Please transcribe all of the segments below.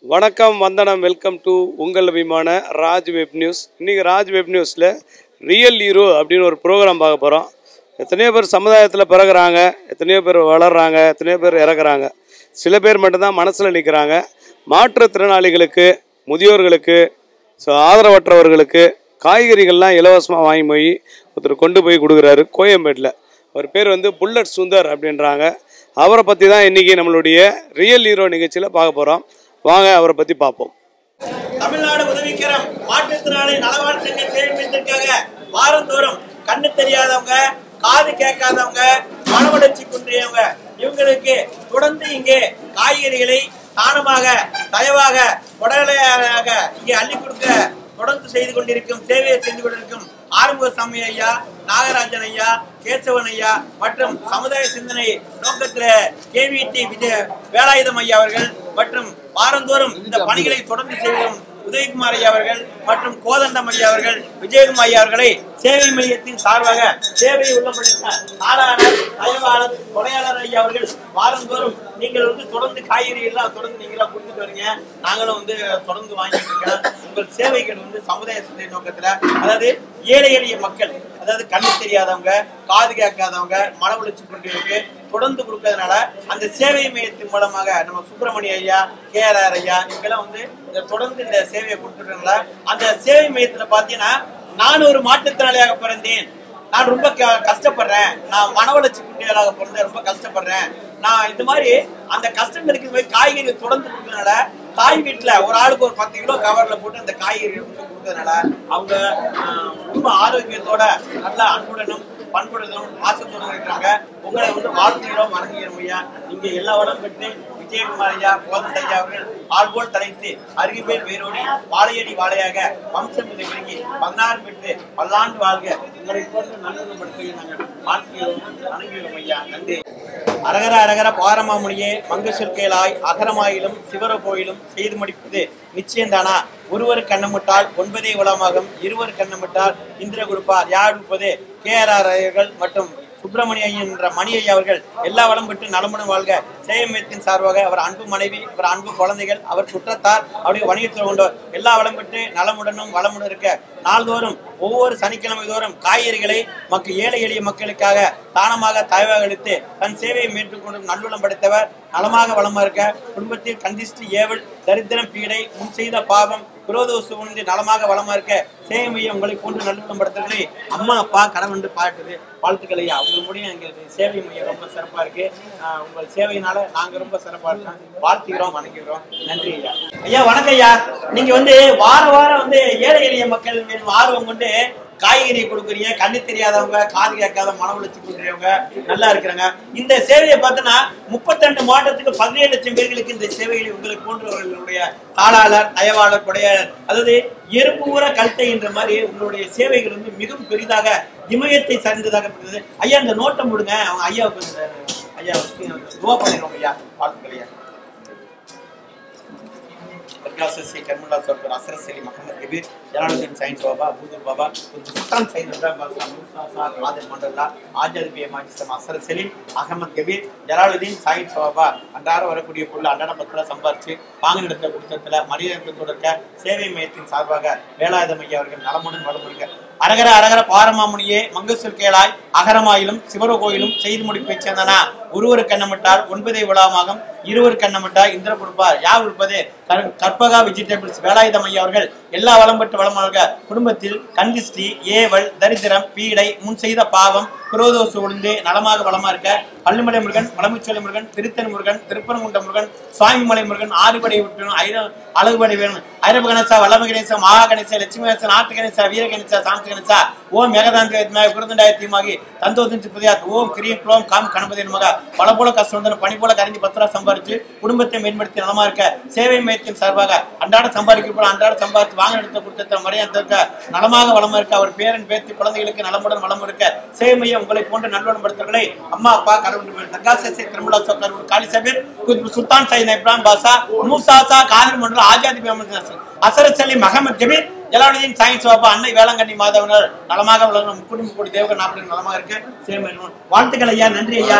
வணக்கம் வந்தனம் welcome to உங்கள் அபிமான ராஜ் வெப் நியூஸ் இன்றைக்கி ராஜ் வெப் நியூஸில் ரியல் ஹீரோ அப்படின்னு ஒரு ப்ரோக்ராம் பார்க்க போகிறோம் எத்தனையோ பேர் சமுதாயத்தில் பிறகுறாங்க எத்தனையோ பேர் வளர்கிறாங்க எத்தனையோ பேர் இறக்குறாங்க சில பேர் மட்டும்தான் மனசில் நிற்கிறாங்க மாற்றுத்திறனாளிகளுக்கு முதியோர்களுக்கு ஸோ ஆதரவற்றவர்களுக்கு காய்கறிகள்லாம் இலவசமாக வாங்கி போய் ஒருத்தர் கொண்டு போய் கொடுக்குறாரு கோயம்பேட்டில் அவர் பேர் வந்து புல்லட் சுந்தர் அப்படின்றாங்க அவரை பற்றி தான் இன்றைக்கி நம்மளுடைய ரியல் ஹீரோ நிகழ்ச்சியில் பார்க்க போகிறோம் வாங்க அவரை பற்றி பார்ப்போம் தமிழ்நாடு உதவிக்கரம் மாற்றுத்திறனாளி நலவாழ் சங்க சேமிப்பிற்காக வாரந்தோறும் கண்ணு தெரியாதவங்க காது கேட்காதவங்க மனவளர்ச்சி குன்றியவங்க இவங்களுக்கு தொடர்ந்து இங்கே காய்கறிகளை தானமாக தயவாக கொடையாக இங்கே அள்ளி கொடுக்க தொடர்ந்து செய்து கொண்டிருக்கும் சேவையை செய்து கொண்டிருக்கும் ஆறுமுக சாமி ஐயா நாகராஜன் ஐயா கேசவன் ஐயா மற்றும் சமுதாய சிந்தனை நோக்கத்தில் கேவிடி விஜய வேலாயுதம் ஐயா அவர்கள் மற்றும் வாரந்தோறும் இந்த பணிகளை தொடர்ந்து செய்யும் உதயகுமார் ஐயா அவர்கள் மற்றும் கோதண்டம் ஐயா அவர்கள் விஜயகுமார் ஐயா அவர்களை சேவை மையத்தின் சார்பாக சேவை உள்ளப்படுத்த ஆளாளர் தயவாளர் கொடையாளர் ஐயா அவர்கள் வாரந்தோறும் நீங்கள் வந்து தொடர்ந்து காய்கறி எல்லாம் தொடர்ந்து நீங்களா கொடுத்துட்டு வரீங்க நாங்களும் வந்து தொடர்ந்து வாங்கிட்டு இருக்கிறோம் உங்கள் சேவைகள் வந்து சமுதாய சிந்தனை நோக்கத்துல அதாவது ஏழை எளிய மக்கள் அதாவது கண்ணு தெரியாதவங்க காது கேட்காதவங்க மன உளைச்சி கொண்டிருக்கு தொடர்ந்து கொடுக்கறதுனால அந்த சேவை மையத்தின் மூலமாக நம்ம சுப்பிரமணிய ஐயா கே ஆர் ஆர் ஐயா இவங்கெல்லாம் வந்து இந்த தொடர்ந்து இந்த சேவையை கொடுத்துருக்கனால அந்த சேவை மையத்துல பாத்தீங்கன்னா நான் ஒரு மாற்றுத்திறனாளியாக பிறந்தேன் நான் ரொம்ப க- கஷ்டப்படுறேன் நான் மன வளர்ச்சி குட்டிகளாக பிறந்தேன் ரொம்ப கஷ்டப்படுறேன் நான் இந்த மாதிரி அந்த கஷ்டங்களுக்கு போய் காய்கறி தொடர்ந்து கொடுக்கறதுனால தாய் வீட்டுல ஒரு ஆளுக்கு ஒரு பத்து கிலோ கவர்ல போட்டு அந்த காய்கறி வந்து கொடுக்கறதுனால அவங்க ஆஹ், ரொம்ப ஆரோக்கியத்தோட நல்ல அன்புடனும் பண்புடனும் பாசத்துடன் இருக்கிறாங்க உங்களை வந்து வாழ்த்துகிறோம் வணங்குகிறோம் ஐயா நீங்க எல்லா வளம் பெற்று விஜயகுமார் ஐயா கோதண்ட ஐயா அவர்கள் ஆள்போல் தலைத்து அருகிபேர் வேரோடி வாழையடி வாழையாக வம்சம் இதை விளங்கி பதினாறு பெற்று பல்லாண்டு வாழ்க உங்களை போன்று நல்லுபடுத்தி நாங்கள் வாழ்த்துகிறோம் வணங்குகிறோம் ஐயா நன்றி அரகர அரகர பாரமாமுனியே மங்கு சொற்கேளாய் அகரமாயிலும் சிவர கோயிலும் செய்து முடிப்பது நிச்சயம்தானா ஒருவர் கண்ணமிட்டால் ஒன்பதே உலமாகும் இருவர் கண்ணமிட்டால் இந்திர கொடுப்பார் யார் இருப்பது கே ஆர் ஆர் ஐயர்கள் மற்றும் சுப்பிரமணிய ஐயன் என்ற மணி ஐயா அவர்கள் எல்லா வளம் பெற்று நலமுடன் வாழ்க சேயமயத்தின் சார்பாக அவர் அன்பு மனைவி அவர் அன்பு குழந்தைகள் அவர் சுற்றத்தார் அவருடைய வணிகத்தில் கொண்டோர் எல்லா வளம் பெற்று நலமுடனும் வளமுடன் இருக்க நாள்தோறும் ஒவ்வொரு சனிக்கிழமை தோறும் காய்கறிகளை மக்கள் ஏழை எளிய மக்களுக்காக தானமாக தாய்வாக அளித்து தன் சேவையை மேற்கொண்டு நல்லுளம் படைத்தவர் நலமாக வளமா இருக்க குடும்பத்தில் கந்திஷ்டி ஏவல் தரித்திரம் பீடை முன் செய்த பாவம் குரோதோசு உண்டு நலமாக வளமா இருக்க சேவை மையம் உங்களை போன்று நல்லுள்ளம் படுத்துறதுலே அம்மா அப்பா கடன் வந்து பாட்டுது வாழ்த்துக்கள் ஐயா உங்க முடியும் எங்களுக்கு சேவை மையம் ரொம்ப சிறப்பா இருக்கு ஆஹ் உங்கள் சேவையினால நாங்க ரொம்ப சிறப்பா இருக்கோம் வாழ்த்துகிறோம் வணங்குகிறோம் நன்றி ஐயா ஐயா வணக்கம் ஐயா நீங்க வந்து வார வாரம் வந்து ஏழை எளிய மக்கள் மேல் ஆர்வம் கொண்டு காய்கறி கொடுக்குறீங்க கண்ணு தெரியாதவங்க காது கேட்காத மன உளைச்சி கொடுக்குறவங்க நல்லா இருக்கிறாங்க இந்த சேவையை பார்த்தோன்னா முப்பத்தி மாவட்டத்துக்கு பதினேழு லட்சம் பேர்களுக்கு இந்த சேவைகளை உங்களுக்கு போன்றவர்களுடைய தாளாளர் தயவாளர் கொடையாளர் அதாவது எறும்பு ஊற கல்த்தை என்ற மாதிரி உங்களுடைய சேவைகள் வந்து மிகவும் பெரிதாக இமயத்தை சார்ந்ததாக இருக்கிறது ஐயா இந்த நோட்டம் கொடுங்க அவங்க ஐயாவுக்கு இந்த ஐயா துவா பண்ணிடுவோம் ஐயா வாழ்த்துக்கள் ஐயா பிரகாஷ் சி கர்முல்லா சர்க்கர் அசரத் சலி முகமது கபீர் ஜலாலுதீன் சயின்ஸ் பாபா அபூதுல் பாபா சுல்தான் சயின்ஸ் இப்ராஹிம் பாஷா மூசா சார் ஆதில் மண்டல்லா ஆஜாத் பி மாஜிஸ்டம் அசரத் சலீம் அகமது கபீர் ஜலாலுதீன் சயின்ஸ் பாபா அன்றாட வரக்கூடிய பொருள் அன்றாட பத்திரம் சம்பாரிச்சு வாங்க நடத்த கொடுத்ததுல மனிதர்கள் இருக்க சேவை மையத்தின் சார்பாக வேலாயுதம் ஐயா அவர்கள் நலமுடன் வளமுடிக்க அரகர அரகர பாரமாமுனியே மங்கசூர் கேளாய் அகரமாயிலும் சிவர கோயிலும் செய்து முடிப்பை சேர்ந்தனா ஒருவர் கண்ணமிட்டால் ஒன்பதை விழாமாகும் இருவர் கண்ணமிட்டால் இந்திர கொடுப்பார் யார் இருப்பது கர்- கற்பகா வெஜிடபிள்ஸ் வேலாயுதம் ஐயா அவர்கள் எல்லா வளம் பெற்று வளமாக குடும்பத்தில் கந்திஷ்டி ஏவல் தரித்திரம் பீடை முன் செய்த பாவம் குரோதோசு ஒளிந்து நலமாக வளமா இருக்க பள்ளிமலை முருகன் வளமுச்சோலை முருகன் திருத்தன் முருகன் திருப்பரங்குன்ற முருகன் சுவாமிமலை முருகன் ஆறுபடை விட்டணும் ஐர அழகுபடை வேணும் ஐரப கணேசா வல்லம கணேசா மகா கணேசா லட்சுமி கணேசா நாட்டு கணேசா வீர கணேசா சாந்தி கணேசா ஓம் மேகதாந்திரத்மாய குருதண்டாய தீமாகி தந்தோதன் புதியாத் ஓம் கிரீம் குளோம் காம் கணபதி மகா பல போல கஷ்டம் வந்தாலும் பணி போல கரைஞ்சி பத்திரா சம்பாரிச்சு குடும்பத்தை மேம்படுத்தி நலமா இருக்க சேவை மையத்தின் சார்பாக அன்றாட சம்பாதிக்க போல அன்றாட சம்பாதித்து வாங்க எடுத்த கொடுத்த மரியாதை இருக்க நலமாக வளமா இருக்க அவர் பேரன் பேத்தி குழந்தைகளுக்கு நலமுடன் வளம் இருக்க சேவை மையம் உங்களை போன்ற நல்லுடன் படுத்தவர்களை அம்மா அப்பா கடவுள் தர்காசை திருமலா சோக்கர் காலி சபீர் குத்பு சுல்தான் சைன் இப்ராஹிம் பாஷா மூசாசா காதர் மண்டல் ஆஜாதி முகமது அசரத் சலீம் அகமது ஜபீர் ஜலாலுதீன் சயின்ஸ் பாபா அன்னை வேளாங்கண்ணி மாதவனர் நலமாக வளரும் குடும்ப கூடி தேவகர் நாற்பது நலமாக இருக்க சேவை வாழ்த்துக்கள் ஐயா நன்றி ஐயா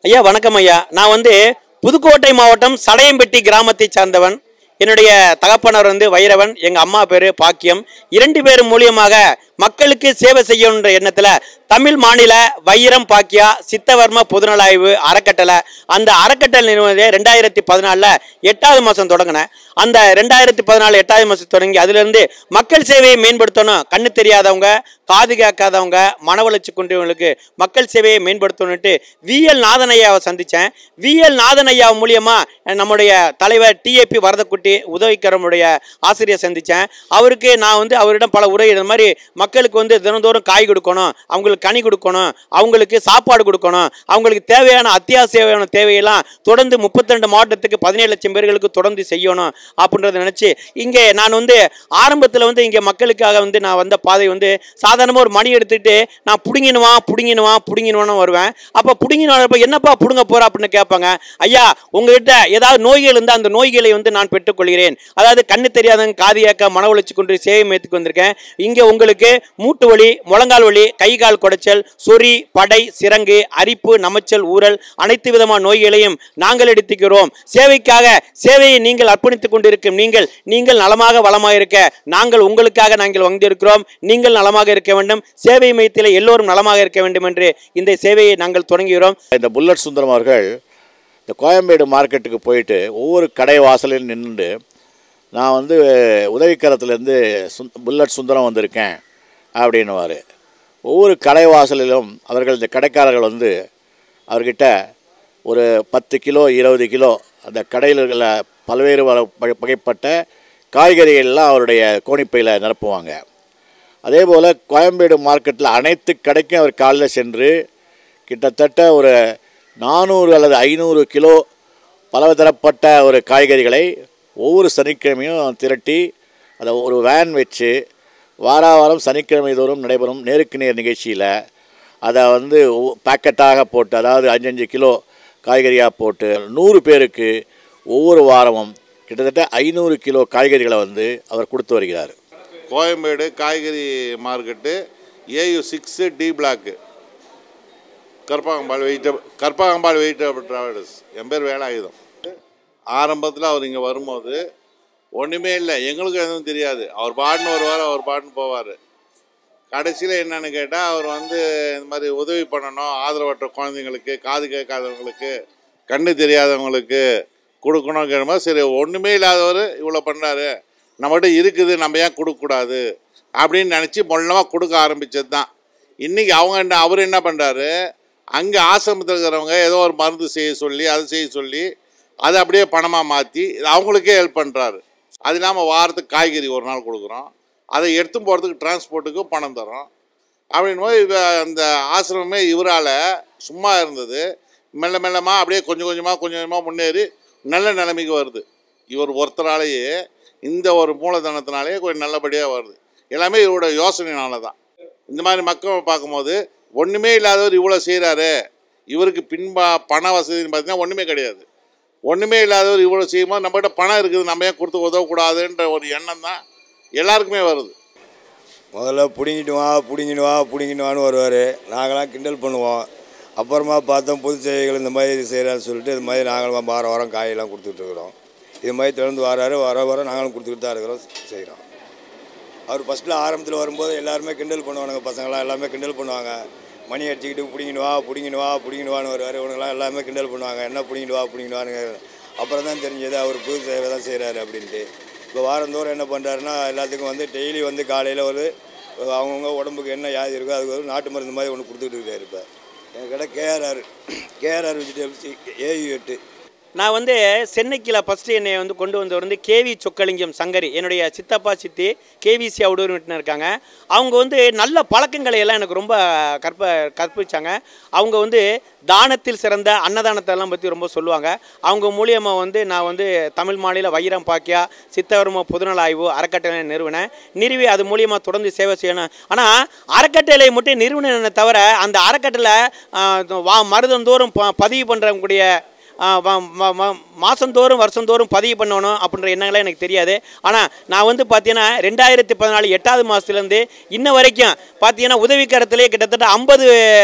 ஐயா வணக்கம் ஐயா நான் வந்து புதுக்கோட்டை மாவட்டம் சடையம்பட்டி கிராமத்தை சார்ந்தவன் என்னுடைய தகப்பனர் வந்து வைரவன் எங்க அம்மா பேரு பாக்கியம் இரண்டு பேர் மூலியமாக மக்களுக்கு சேவை செய்யணுன்ற எண்ணத்துல தமிழ் மாநில வைரம் பாக்கியா சித்தவர்ம பொதுநலாய்வு அறக்கட்டளை அந்த அறக்கட்டளை நிறுவனத்தை ரெண்டாயிரத்தி பதினாலில் எட்டாவது மாதம் தொடங்கினேன் அந்த ரெண்டாயிரத்தி பதினாலு எட்டாவது மாதம் தொடங்கி அதுலேருந்து மக்கள் சேவையை மேம்படுத்தணும் கண்ணு தெரியாதவங்க காது கேட்காதவங்க மன வளர்ச்சி கொண்டவங்களுக்கு மக்கள் சேவையை மேம்படுத்தணுன்ட்டு விஎல் நாதன் ஐயாவை சந்தித்தேன் விஎல் நாதன் ஐயா மூலியமாக நம்முடைய தலைவர் டிஏபி வரதக்குட்டி உதவிக்கரமுடைய ஆசிரியர் சந்தித்தேன் அவருக்கு நான் வந்து அவரிடம் பல உரை இந்த மாதிரி மக்களுக்கு வந்து தினந்தோறும் காய் கொடுக்கணும் அவங்களுக்கு கனி கொடுக்கணும் அவங்களுக்கு சாப்பாடு கொடுக்கணும் அவங்களுக்கு தேவையான அத்தியாவசியமான தேவையெல்லாம் தொடர்ந்து முப்பத்தி ரெண்டு மாவட்டத்துக்கு பதினேழு லட்சம் பேர்களுக்கு தொடர்ந்து செய்யணும் அப்படின்றத நினச்சி இங்கே நான் வந்து ஆரம்பத்தில் வந்து இங்கே மக்களுக்காக வந்து நான் வந்த பாதை வந்து சாதாரணமாக ஒரு மணி எடுத்துட்டு நான் புடுங்கினுவான் புடுங்கினுவான் புடுங்கினுவான்னு வருவேன் அப்போ புடுங்கினப்ப என்னப்பா புடுங்க போற அப்படின்னு கேட்பாங்க ஐயா உங்ககிட்ட ஏதாவது நோய்கள் இருந்தால் அந்த நோய்களை வந்து நான் பெற்றுக்கொள்கிறேன் அதாவது கண்ணு தெரியாதவங்க காது ஏக்க மன உளைச்சி கொண்டு சேவை மையத்துக்கு வந்திருக்கேன் இங்கே உங்களுக்கு மூட்டு வலி முழங்கால் வலி கை கால் குடைச்சல் சொறி படை சிரங்கு அரிப்பு நமைச்சல் ஊறல் அனைத்து விதமான நோய்களையும் நாங்கள் எடுத்துக்கிறோம் சேவைக்காக சேவையை நீங்கள் அர்ப்பணித்துக் கொண்டிருக்கும் நீங்கள் நீங்கள் நலமாக வளமாக இருக்க நாங்கள் உங்களுக்காக நாங்கள் வந்திருக்கிறோம் நீங்கள் நலமாக இருக்க வேண்டும் சேவை மையத்தில் எல்லோரும் நலமாக இருக்க வேண்டும் என்று இந்த சேவையை நாங்கள் தொடங்குகிறோம் இந்த புல்லட் சுந்தரம் அவர்கள் இந்த கோயம்பேடு மார்க்கெட்டுக்கு போயிட்டு ஒவ்வொரு கடை வாசலில் நின்று நான் வந்து உதவிக்கரத்துலேருந்து சுந் புல்லட் சுந்தரம் வந்திருக்கேன் அப்படின்னுவார் ஒவ்வொரு கடை வாசலிலும் அவர்கள் இந்த கடைக்காரர்கள் வந்து அவர்கிட்ட ஒரு பத்து கிலோ இருபது கிலோ அந்த கடையில் இருக்கிற பல்வேறு வகை- வகை- வகைப்பட்ட காய்கறிகள்லாம் அவருடைய கோணிப்பையில் நிரப்புவாங்க அதே போல் கோயம்பேடு மார்க்கெட்டில் அனைத்து கடைக்கும் அவர் காலையில் சென்று கிட்டத்தட்ட ஒரு நானூறு அல்லது ஐநூறு கிலோ பலதரப்பட்ட ஒரு காய்கறிகளை ஒவ்வொரு சனிக்கிழமையும் திரட்டி அதை ஒரு வேன் வச்சு வார வாரம் சனிக்கிழமை தோறும் நடைபெறும் நேருக்கு நேர் நிகழ்ச்சியில் அதை வந்து பேக்கெட்டாக போட்டு அதாவது அஞ்சஞ்சு கிலோ காய்கறியாக போட்டு நூறு பேருக்கு ஒவ்வொரு வாரமும் கிட்டத்தட்ட ஐநூறு கிலோ காய்கறிகளை வந்து அவர் கொடுத்து வருகிறார் கோயம்பேடு காய்கறி மார்க்கெட்டு ஏயு six D block Karpagambal vegetable Karpagambal vegetable travels என் பேர் வேலாயுதம் ஆரம்பத்தில் அவர் இங்கே வரும்போது ஒன்றுமே இல்லை எங்களுக்கும் எதுவும் தெரியாது அவர் பாட்டுன்னு வருவார் அவர் பாட்டுன்னு போவார் கடைசியில் என்னன்னு கேட்டால் அவர் வந்து இந்த மாதிரி உதவி பண்ணணும் ஆதரவற்ற குழந்தைங்களுக்கு காது கேட்காதவங்களுக்கு கண்ணு தெரியாதவங்களுக்கு கொடுக்கணும் கேட்கும்போது சரி ஒன்றுமே இல்லாதவர் இவ்வளோ பண்ணுறாரு நம்மகிட்ட இருக்குது நம்ம ஏன் கொடுக்கக்கூடாது அப்படின்னு நினச்சி மொல்லமாக கொடுக்க ஆரம்பித்தது தான் இன்றைக்கி அவங்க என்ன அவர் என்ன பண்ணுறாரு அங்கே ஆசிரமத்தில் இருக்கிறவங்க ஏதோ ஒரு மருந்து செய்ய சொல்லி அதை செய்ய சொல்லி அதை அப்படியே பணமாக மாற்றி அவங்களுக்கே ஹெல்ப் பண்ணுறாரு அது இல்லாமல் வாரத்துக்கு காய்கறி ஒரு நாள் கொடுக்குறோம் அதை எடுத்து போகிறதுக்கு டிரான்ஸ்போர்ட்டுக்கும் பணம் தரோம் அப்படின் போது இவ அந்த ஆசிரமமே இவரால் சும்மா இருந்தது மெல்ல மெல்லமாக அப்படியே கொஞ்சம் கொஞ்சமாக கொஞ்சம் கொஞ்சமாக முன்னேறி நல்ல நிலைமைக்கு வருது இவர் ஒருத்தராலேயே இந்த ஒரு மூலதனத்தினாலேயே கொஞ்சம் நல்லபடியாக வருது எல்லாமே இவரோட யோசனைனால தான் இந்த மாதிரி மக்கள் பார்க்கும்போது ஒன்றுமே இல்லாதவர் இவ்வளோ செய்கிறாரு இவருக்கு பின்பா பண வசதின்னு பார்த்தீங்கன்னா ஒன்றுமே கிடையாது ஒன்றுமே இல்லாதவர் இவ்வளோ செய்யும்போது நம்மகிட்ட பணம் இருக்குது நம்ம ஏன் கொடுத்து உதவக்கூடாதுன்ற ஒரு எண்ணம் தான் எல்லாருக்குமே வருது முதல்ல பிடிங்கிட்டு வா பிடிங்கிட்டு வா பிடிங்கிட்டு வான்னு வருவார் நாங்களாம் கிண்டல் பண்ணுவோம் அப்புறமா பார்த்தோம் பொது சேவைகள் இந்த மாதிரி செய்கிறான்னு சொல்லிட்டு இது மாதிரி நாங்களும் வார வாரம் காயெல்லாம் கொடுத்துட்ருக்குறோம் இது மாதிரி தொடர்ந்து வராரு வர வர நாங்களும் கொடுத்துக்கிட்டு தான் இருக்கிறோம் செய்கிறோம் அவர் ஃபஸ்ட்டில் ஆரம்பத்தில் வரும்போது எல்லாருமே கிண்டல் பண்ணுவானுங்க பசங்களாம் எல்லாமே கிண்டல் பண்ணுவாங்க மணி அடிச்சுக்கிட்டு பிடிங்கிட்டு வா பிடிங்கிட்டு வா பிடிங்கிட்டு வான்னு வருவார் இவனுங்களாம் எல்லாமே கிண்டல் பண்ணுவாங்க என்ன பிடிங்கிட்டு வா பிடிங்கிட்டு வான்னு அப்புறம் தான் தெரிஞ்சது அவர் புது சேவை தான் செய்கிறாரு அப்படின்ட்டு இப்போ வாரந்தோறும் என்ன பண்ணுறாருன்னா எல்லாத்துக்கும் வந்து டெய்லி வந்து காலையில் ஒரு அவங்கவுங்க உடம்புக்கு என்ன வியாதி இருக்கோ அதுக்கு ஒரு நாட்டு மருந்து மாதிரி ஒன்று கொடுத்துட்டு இருக்காரு இப்போ எங்கள் கடை கேஆர்ஆர் கேஆர்ஆர் வெஜிடபிள்ஸ் ஏயு எட்டு நான் வந்து சென்னைக்கில் ஃபஸ்ட்டு என்னை வந்து கொண்டு வந்தவர் வந்து கேவி சொக்கலிங்கம் சங்கரி என்னுடைய சித்தப்பா சித்தி கேவிசி அவுடூர்னு இருக்காங்க அவங்க வந்து நல்ல பழக்கங்களை எல்லாம் எனக்கு ரொம்ப கற்ப கற்பிச்சாங்க அவங்க வந்து தானத்தில் சிறந்த அன்னதானத்தை எல்லாம் பற்றி ரொம்ப சொல்லுவாங்க அவங்க மூலியமாக வந்து நான் வந்து தமிழ் மாநில வைரம் பாக்கியா சித்தவர்ம பொதுநல ஆய்வு அறக்கட்டளை நிறுவனேன் நிறுவி அது மூலியமாக தொடர்ந்து சேவை செய்யணும் ஆனால் அறக்கட்டளை மட்டும் நிறுவனமே தவிர அந்த அறக்கட்டளை ஆ, வா மருதந்தோறும் ப பதிவு பண்ணுறவங்களுடைய மாதந்தோறும் வருஷந்தோறும் பதிவு பண்ணணும் அப்படின்ற எண்ணங்களே எனக்கு தெரியாது ஆனால் நான் வந்து பார்த்தீங்கன்னா ரெண்டாயிரத்தி பதினாலு எட்டாவது மாதத்துலேருந்து இன்ன வரைக்கும் பார்த்தீங்கன்னா உதவிக்கரத்திலே கிட்டத்தட்ட ஐம்பது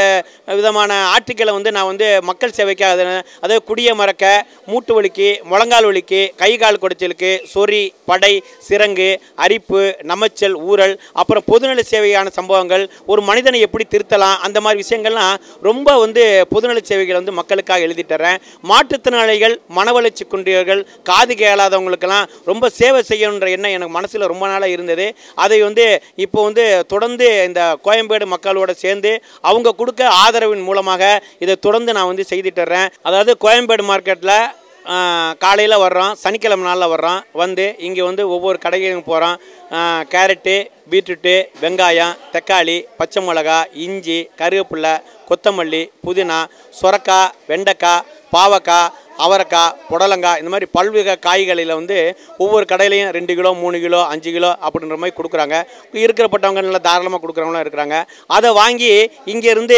விதமான ஆர்டிக்களை வந்து நான் வந்து மக்கள் சேவைக்காக அது- அதாவது குடிய மறக்க மூட்டு வலிக்கு முழங்கால் வலிக்கு கை கால் குடைச்சலுக்கு சொறி படை சிரங்கு அரிப்பு நமச்சல் ஊறல் அப்புறம் பொதுநல சேவையான சம்பவங்கள் ஒரு மனிதனை எப்படி திருத்தலாம் அந்த மாதிரி விஷயங்கள்லாம் ரொம்ப வந்து பொதுநல சேவைகள் வந்து மக்களுக்காக எழுதி தர்றேன் மாற்றுத்திறனாளிகள் மனவளர்ச்சி குன்றியவர்கள் காது கேளாதவங்களுக்கெல்லாம் ரொம்ப சேவை செய்யணுன்ற எண்ணம் எனக்கு மனசில் ரொம்ப நாளாக இருந்தது அதை வந்து இப்போ வந்து தொடர்ந்து இந்த கோயம்பேடு மக்களோட சேர்ந்து அவங்க கொடுக்க ஆதரவின் மூலமாக இதை தொடர்ந்து நான் வந்து செய்துட்டு வர்றேன் அதாவது கோயம்பேடு மார்க்கெட்டில் காலையில் வர்றோம் சனிக்கிழமை நாளில் வர்றோம் வந்து இங்கே வந்து ஒவ்வொரு கடைகளுக்கும் போகிறோம் கேரட்டு பீட்ரூட்டு வெங்காயம் தக்காளி பச்சை மிளகா இஞ்சி கருவேப்பிலை கொத்தமல்லி புதினா சுரக்காய் வெண்டைக்காய் பாவக்காய் அவரைக்காய் புடலங்காய் இந்த மாதிரி பல்வகை காய்களில் வந்து ஒவ்வொரு கடையிலையும் ரெண்டு கிலோ மூணு கிலோ அஞ்சு கிலோ அப்படின்ற மாதிரி கொடுக்குறாங்க இருக்கிறப்பட்டவங்க நல்லா தாராளமாக கொடுக்குறவங்களாம் இருக்கிறாங்க அதை வாங்கி இங்கேருந்து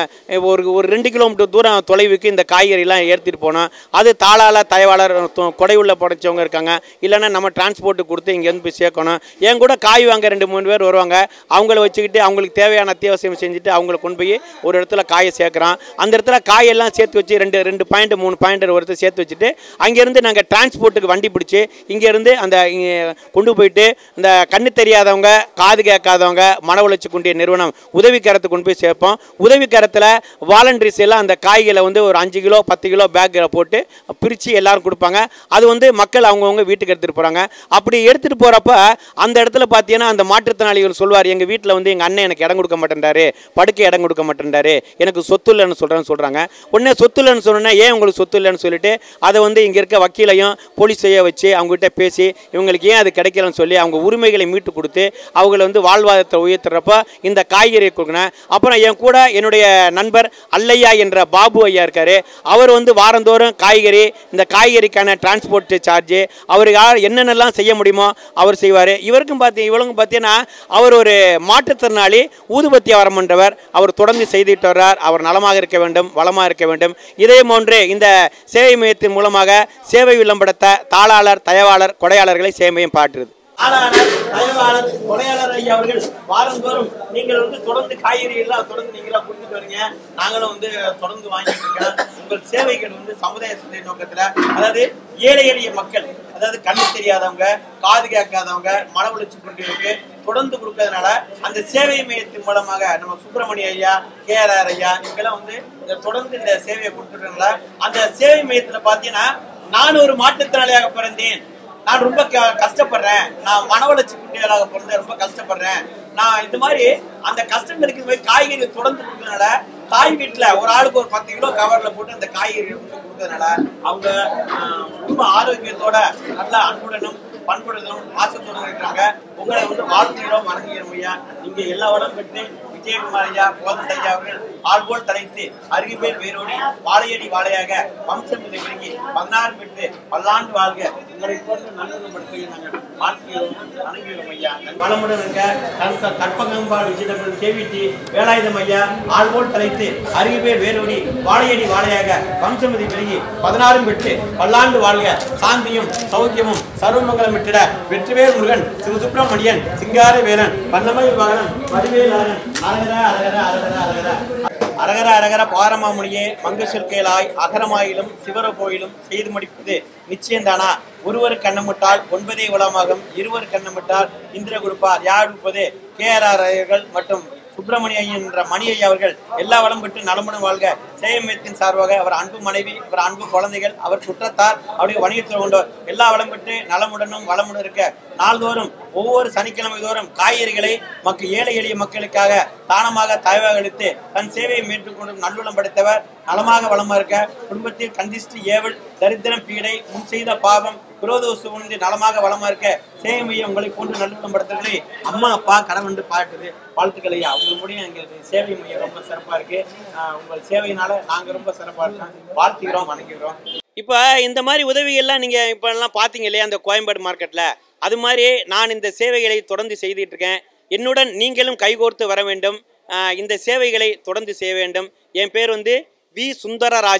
ஒரு ஒரு ரெண்டு கிலோமீட்டர் தூரம் தொலைவுக்கு இந்த காய்கறிலாம் ஏற்றிட்டு போனோம் அது தாளால தயவாளர் து- கொடை உள்ள படைச்சவங்க இருக்காங்க இல்லைன்னா நம்ம டிரான்ஸ்போர்ட்டு கொடுத்து இங்கேருந்து போய் சேர்க்கணும் என் கூட காய் வாங்க ரெண்டு மூணு பேர் வருவாங்க அவங்கள வச்சுக்கிட்டு அவங்களுக்கு தேவையான அத்தியாவசியம் செஞ்சுட்டு அவங்கள கொண்டு போய் ஒரு இடத்துல காயை சேர்க்குறோம் அந்த இடத்துல காயெல்லாம் சேர்த்து வச்சு ரெண்டு ரெண்டு பாயிண்ட் மூணு பாயிண்ட் ஒருத்தர் சேர்த்து வச்சுட்டு அங்கேருந்து நாங்கள் டிரான்ஸ்போர்ட்டுக்கு வண்டி பிடிச்சி இங்கேருந்து அந்த இங்க கொண்டு போயிட்டு இந்த கண்ணு தெரியாதவங்க காது கேட்காதவங்க மன உளைச்சி குண்டிய நிறுவனம் உதவிக்கரத்துக்கு கொண்டு போய் சேர்ப்போம் உதவிக்கரத்தில் வாலண்டரிஸ் எல்லாம் அந்த காய்களை வந்து ஒரு அஞ்சு கிலோ பத்து கிலோ பேக்கில் போட்டு பிரித்து எல்லாரும் கொடுப்பாங்க அது வந்து மக்கள் அவங்கவுங்க வீட்டுக்கு எடுத்துகிட்டு போகிறாங்க அப்படி எடுத்துகிட்டு போகிறப்ப அந்த இடத்துல பார்த்தீங்கன்னா அந்த மாற்றுத்திறனாளிகள் சொல்வார் எங்கள் வீட்டில் வந்து எங்கள் அண்ணன் எனக்கு இடம் கொடுக்க மாட்டேன்றாரு படுக்கை இடம் கொடுக்க மாட்டேன்றாரு எனக்கு சொத்து இல்லைன்னு சொல்கிறேன்னு சொல்கிறாங்க உடனே சொத்து இல்லைன்னு சொன்னோன்னே ஏன் உங்களுக்கு சொத்து இல்லைன்னு சொல்லிட்டு அதை வந்து இங்கே இருக்க வக்கீலையும் போலீஸையும் வச்சு அவங்ககிட்ட பேசி இவங்களுக்கு ஏன் அது கிடைக்கலன்னு சொல்லி அவங்க உரிமைகளை மீட்டு கொடுத்து அவங்கள வந்து வாழ்வாதாரத்தை உயர்த்துறப்ப இந்த காய்கறி கொடுக்கணும் அப்புறம் என் கூட என்னுடைய நண்பர் அல்லையா என்ற பாபு ஐயா இருக்காரு அவர் வந்து வாரந்தோறும் காய்கறி இந்த காய்கறிக்கான டிரான்ஸ்போர்ட் சார்ஜ் அவர் யார் என்னென்னலாம் செய்ய முடியுமோ அவர் செய்வார் இவருக்கும் பார்த்தி இவளுக்கும் பார்த்தீங்கன்னா அவர் ஒரு மாற்றுத்திறனாளி ஊதுபத்தி வரமன்றவர் அவர் தொடர்ந்து செய்துட்டு வர்றார் அவர் நலமாக இருக்க வேண்டும் வளமாக இருக்க வேண்டும் இதே போன்று இந்த சேவை மையத்தின் மூலமாக சேவை விளம்பரத்த தாளாளர் தயவாளர் கொடையாளர்களை சேவை மையம் பாட்டுறது ஆளாளர் தயவாளர் கொடையாளர் ஐயா அவர்கள் வாரந்தோறும் நீங்கள் வந்து தொடர்ந்து காய்கறி எல்லாம் தொடர்ந்து நீங்களா கொடுத்துட்டு வரீங்க நாங்களும் வந்து தொடர்ந்து வாங்கிட்டு இருக்கோம் உங்கள் சேவைகள் வந்து சமுதாய சேவை நோக்கத்துல அதாவது ஏழை எளிய மக்கள் அதாவது கண்ணு தெரியாதவங்க காது கேட்காதவங்க மன உளைச்சி கொண்டிருக்கு தொடர்ந்து கொடுக்கறதுனால அந்த சேவை மையத்தின் மூலமாக நம்ம சுப்பிரமணிய ஐயா கே ஆர் ஆர் ஐயா இவங்கெல்லாம் வந்து இந்த தொடர்ந்து இந்த சேவையை கொடுத்துருக்கனால அந்த சேவை மையத்துல பாத்தீங்கன்னா நான் ஒரு மாற்றுத்திறனாளியாக பிறந்தேன் நான் ரொம்ப க- கஷ்டப்படுறேன் நான் மன வளர்ச்சி குட்டிகளாக பிறந்தேன் ரொம்ப கஷ்டப்படுறேன் நான் இந்த மாதிரி அந்த கஷ்டங்களுக்கு போய் காய்கறி தொடர்ந்து கொடுக்கறதுனால தாய் வீட்டுல ஒரு ஆளுக்கு ஒரு பத்து கிலோ கவர்ல போட்டு அந்த காய்கறி வந்து கொடுக்கறதுனால அவங்க ஆஹ், ரொம்ப ஆரோக்கியத்தோட நல்ல அன்புடனும் பண்புடனும் பாசத்துடன் இருக்கிறாங்க உங்களை வந்து வாழ்த்துகிறோம் வணங்குகிறோம் ஐயா நீங்க எல்லா வளம் பெற்று விஜயகுமார் ஐயா கோதண்ட ஐயா அவர்கள் ஆள்போல் தலைத்து அருகே பேர் வேரோடி வாழையடி வாழையாக வம்சம் இதை விளங்கி பதினாறு பெற்று பல்லாண்டு வாழ்க உங்களை போன்ற நல்லுணப்படுத்தி நாங்கள் வாழ்த்துகிறோம் வணங்குகிறோம் ஐயா வளமுடன் இருக்க கற்ப- கற்பகம்பாள் விஜயநகரம் கேவிடி வேலாயுதம் ஐயா ஆள்போல் தலைத்து அருகே பேர் வேரோடி வாழையடி வாழையாக வம்சமதி விலகி பதினாறும் பெற்று பல்லாண்டு வாழ்க சாந்தியும் சௌக்கியமும் சர்வமங்கலம் விட்டிட வெற்றிவேல் முருகன் சிவசுப்பிரமணியன் சிங்கார வேலன் வண்ணமய வாகனம் வடிவேலாளன் அரகர அரகர அரகர அரகர அரகர அரகர பாரமாமுனியே மங்க சொற்கேளாய் அகரமாயிலும் சிவர கோயிலும் செய்து முடிப்பது நிச்சயம்தானா ஒருவர் கண்ணமிட்டால் ஒன்பதே உலமாகும் இருவர் கண்ணமிட்டால் இந்திர கொடுப்பார் யார் இருப்பது கே ஆர் ஆர் ஐயர்கள் மற்றும் சுப்பிரமணிய ஐயன் என்ற மணி ஐயா அவர்கள் எல்லா வளம் பெற்று நலமுடன் வாழ்க சேயமயத்தின் சார்பாக அவர் அன்பு மனைவி அவர் அன்பு குழந்தைகள் அவர் சுற்றத்தார் அவருடைய வணிகத்தில் கொண்டோர் எல்லா வளம் பெற்று நலமுடனும் வளமுடன் இருக்க நாள்தோறும் ஒவ்வொரு சனிக்கிழமை தோறும் காய்கறிகளை மக்கள் ஏழை எளிய மக்களுக்காக தானமாக தாய்வாக அளித்து தன் சேவையை மேற்கொண்டும் நல்லுளம் படைத்தவர் நலமாக வளமா இருக்க குடும்பத்தில் கந்திஷ்டி ஏவல் தரித்திரம் பீடை முன் செய்த பாவம் குரோதோசு உண்டு நலமாக வளமா இருக்க சேவை மையம் உங்களை போன்று நல்லுளம் படுத்தவர்களை அம்மா அப்பா கடன் வந்து பாட்டுது வாழ்த்துக்கள் ஐயா உங்க மூலியம் எங்களுக்கு சேவை மையம் ரொம்ப சிறப்பா இருக்கு ஆஹ் உங்கள் சேவையினால நாங்க ரொம்ப சிறப்பா இருக்கோம் வாழ்த்துகிறோம் வணங்குகிறோம் இப்போ இந்த மாதிரி உதவிகள்லாம் நீங்கள் இப்போ எல்லாம் பார்த்தீங்க இல்லையா அந்த கோயம்பேடு மார்க்கெட்டில் அது மாதிரி நான் இந்த சேவைகளை தொடர்ந்து செய்துட்டு இருக்கேன் என்னுடன் நீங்களும் கைகோர்த்து வர வேண்டும் ஆஹ் இந்த சேவைகளை தொடர்ந்து செய்ய வேண்டும் என் பேர் வந்து வி சுந்தரராஜன்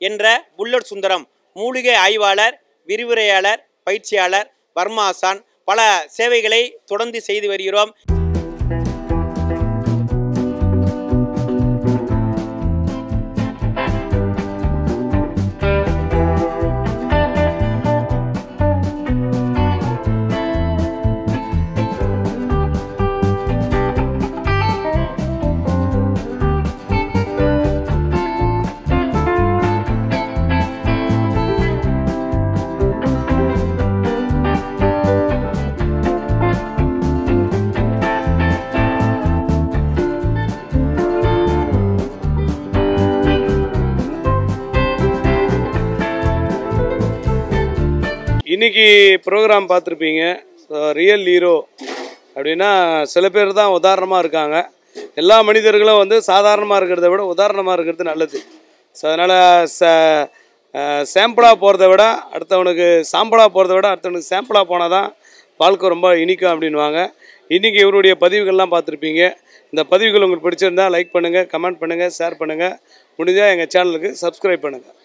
என்ற புல்லட் சுந்தரம் மூலிகை ஆய்வாளர் விரிவுரையாளர் பயிற்சியாளர் வர்மாசான் பல சேவைகளை தொடர்ந்து செய்து வருகிறோம் இன்னைக்கு ப்ரோக்ராம் பார்த்துருப்பீங்க ரியல் ஹீரோ அப்படின்னா சில பேர் தான் உதாரணமாக இருக்காங்க எல்லா மனிதர்களும் வந்து சாதாரணமாக இருக்கிறத விட உதாரணமாக இருக்கிறது நல்லது ஸோ அதனால் ச சாம்பிளாக போகிறத விட அடுத்தவனுக்கு சாம்பிளாக போகிறத விட அடுத்தவனுக்கு சாம்பிளாக போனால் தான் வாழ்க்கை ரொம்ப இனிக்கும் அப்படின்வாங்க இன்றைக்கி இவருடைய பதிவுகள்லாம் பார்த்துருப்பீங்க இந்த பதிவுகள் உங்களுக்கு பிடிச்சிருந்தா லைக் பண்ணுங்கள் கமெண்ட் பண்ணுங்கள் ஷேர் பண்ணுங்கள் முடிஞ்சால் எங்கள் சேனலுக்கு சப்ஸ்கிரைப் பண்ணுங்கள்